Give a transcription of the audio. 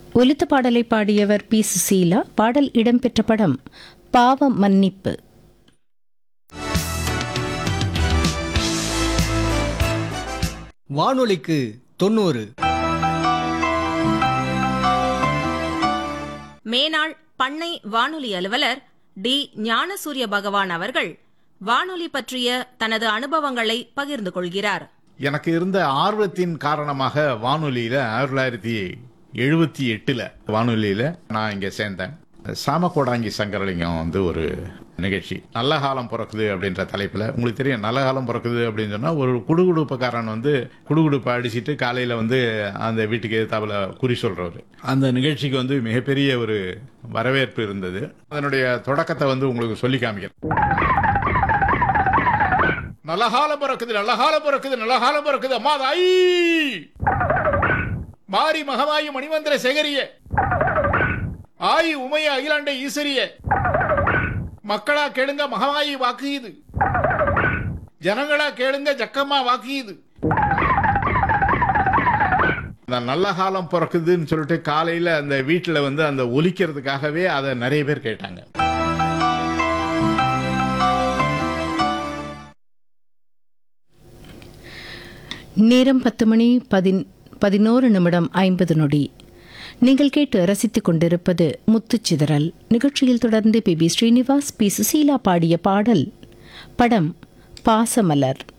ஒலித்த பாடலை பாடியவர் பி சுசீலா பாடல் இடம்பெற்ற படம் பாவ மன்னிப்பு வானொலிக்கு தொண்ணூறு மேனாள் பண்ணை வானொலி அலுவலர் டி ஞானசூரிய பகவான் அவர்கள் வானொலி பற்றிய தனது அனுபவங்களை பகிர்ந்து கொள்கிறார் எனக்கு இருந்த ஆர்வத்தின் காரணமாக வானொலியில ஆயிரத்தி தொள்ளாயிரத்தி எழுபத்தி எட்டுல வானொலியில நான் இங்க சேர்ந்தேன் சாமக்கோடாங்கி சங்கரலிங்கம் வந்து ஒரு நிகழ்ச்சி நல்ல காலம் பிறக்குது அப்படின்ற தலைப்புல உங்களுக்கு தெரியும் நல்ல காலம் பிறக்குது அப்படின்னு சொன்னா ஒரு குடுகுடுப்புக்காரன் வந்து குடுகுடுப்பை அடிச்சிட்டு காலையில வந்து அந்த வீட்டுக்கு எதிர்த்தாப்புல குறி சொல்றவர் அந்த நிகழ்ச்சிக்கு வந்து மிகப்பெரிய ஒரு வரவேற்பு இருந்தது அதனுடைய தொடக்கத்தை வந்து உங்களுக்கு சொல்லி காமிக்கிறேன் நல்ல காலம் பிறக்குது நல்ல காலம் பிறக்குது நல்ல காலம் பிறக்குது அம்மா தாயி மாரி மகமாயி மணிமந்திர சேகரிய ஆயி உமைய அகிலாண்ட ஈஸ்வரிய மக்களா கேளுங்க மகமாயி வாக்குயுது ஜனங்களா கேளுங்க ஜக்கம்மா வாக்குயுது இந்த நல்ல காலம் பிறக்குதுன்னு சொல்லிட்டு காலையில அந்த வீட்டுல வந்து அந்த ஒலிக்கிறதுக்காகவே அதை நிறைய பேர் கேட்டாங்க நேரம் பத்து மணி பதின் பதினோரு நிமிடம் ஐம்பது நொடி நீங்கள் கேட்டு ரசித்துக் கொண்டிருப்பது முத்துச்சிதறல் நிகழ்ச்சியில் தொடர்ந்து P B Srinivas P Susheela பாடிய பாடல் படம் பாசமலர்